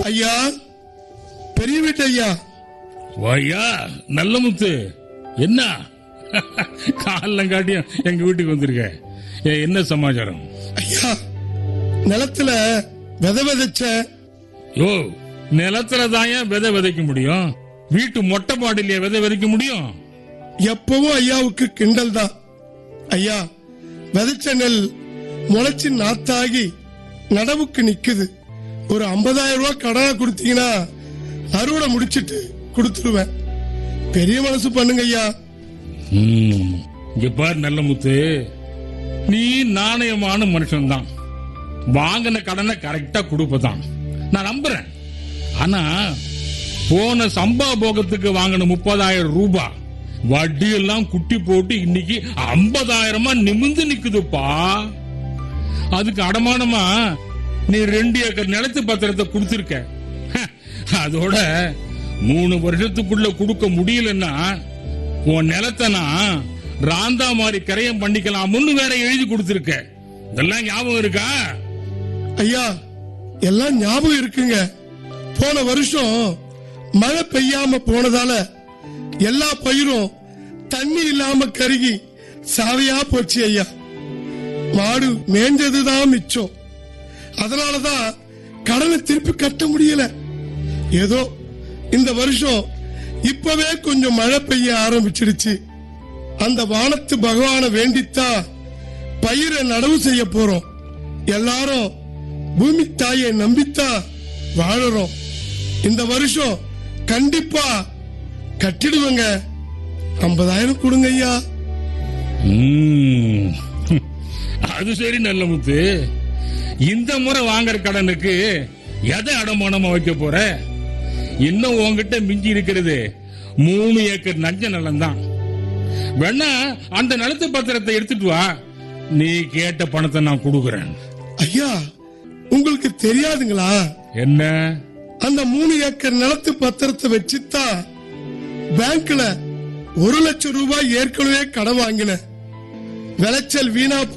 ஐயா பெரிய வீட்டு ஐயா வாயா நல்ல முத்து என்ன காலம் காட்டியும் எங்க வீட்டுக்கு வந்திருக்க ஏ, என்ன சமாச்சாரம் ஐயா நிலத்துல வித விதைச்ச யோ நிலத்துல தான் ஏன் விதை விதைக்க முடியும் வீட்டு மொட்டை மாடிலேயே விதை விதைக்க முடியும் எப்பவும் ஐயாவுக்கு கிண்டல் தான் ஐயா விதைச்ச நெல் முளைச்சு நாத்தாகி நடவுக்கு நிக்குது ஒரு 50000 ரூபாய் கடனா கொடுத்தீங்கன்னா அறுவடை முடிச்சிட்டு கொடுத்துருவேன் பெரிய மனசு பண்ணுங்க ஐயா ம், இங்க பாரு நல்ல முத்து நீ நாணயமான மனுஷன்தான் வாங்கின கடனை கரெக்டா கொடுப்பதான் நான் நம்புறேன் ஆனா போன சம்பா போகத்துக்கு வாங்கின முப்பதாயிரம் ரூபாய் வட்டி எல்லாம் குட்டி போட்டு இன்னைக்கு ஐம்பதாயிரமா நிமிந்து நிக்குதுப்பா அதுக்கு அடமானமா நீ ரெண்டு ஏக்கர் நிலத்து பத்திரத்தை கொடுத்திருக்க ஹ, அதோட மூணு வருஷத்துக்குள்ள கொடுக்க முடியலன்னா உன் நிலத்தை நான் ராந்தா மாதிரி கரையம் பண்ணிக்கலாம்னு வேற எழுதி கொடுத்திருக்க இதெல்லாம் ஞாபகம் இருக்கா ஐயா எல்லாம் ஞாபகம் இருக்குங்க போன வருஷம் மழை பெய்யாம போனதால எல்லா பயிரும் தண்ணி இல்லாம கருகி சாவையா போச்சு ஐயா மாடு மேஞ்சதுதான் மிச்சம் அதனாலதான் கடனை திருப்பி கட்ட முடியல ஏதோ இந்த வருஷம் இப்பவே கொஞ்சம் மழை பெய்ய ஆரம்பிச்சிடுச்சு அந்த வானத்து பகவானை வேண்டித்தான் பயிரை நடவு செய்ய போறோம் எல்லாரும் பூமி தாயை நம்பித்தான் வாழறோம் இந்த வருஷம் கண்டிப்பா கட்டிடுவேங்க ஐம்பதாயிரம் கொடுங்க ஐயா ம். அது சரி நல்ல முத்து இந்த முறை வாங்குற கடனுக்கு எதை அடமானமா வைக்க போற இன்னும் உன்கிட்ட மிஞ்சி இருக்கிறது மூணு ஏக்கர் நஞ்ச நிலம் தான் வேணா அந்த நிலத்து பத்திரத்தை எடுத்துட்டு வா நீ கேட்ட பணத்தை நான் கொடுக்கறேன் ஐயா உங்களுக்கு தெரியாதுங்களா என்ன அந்த மூணு ஏக்கர் நிலத்து பத்திரத்தை வச்சுதான் பேங்க்ல ஒரு லட்சம் ரூபாய் ஏற்கனவே கடன் வாங்கினேன் விளைச்சல் வீணா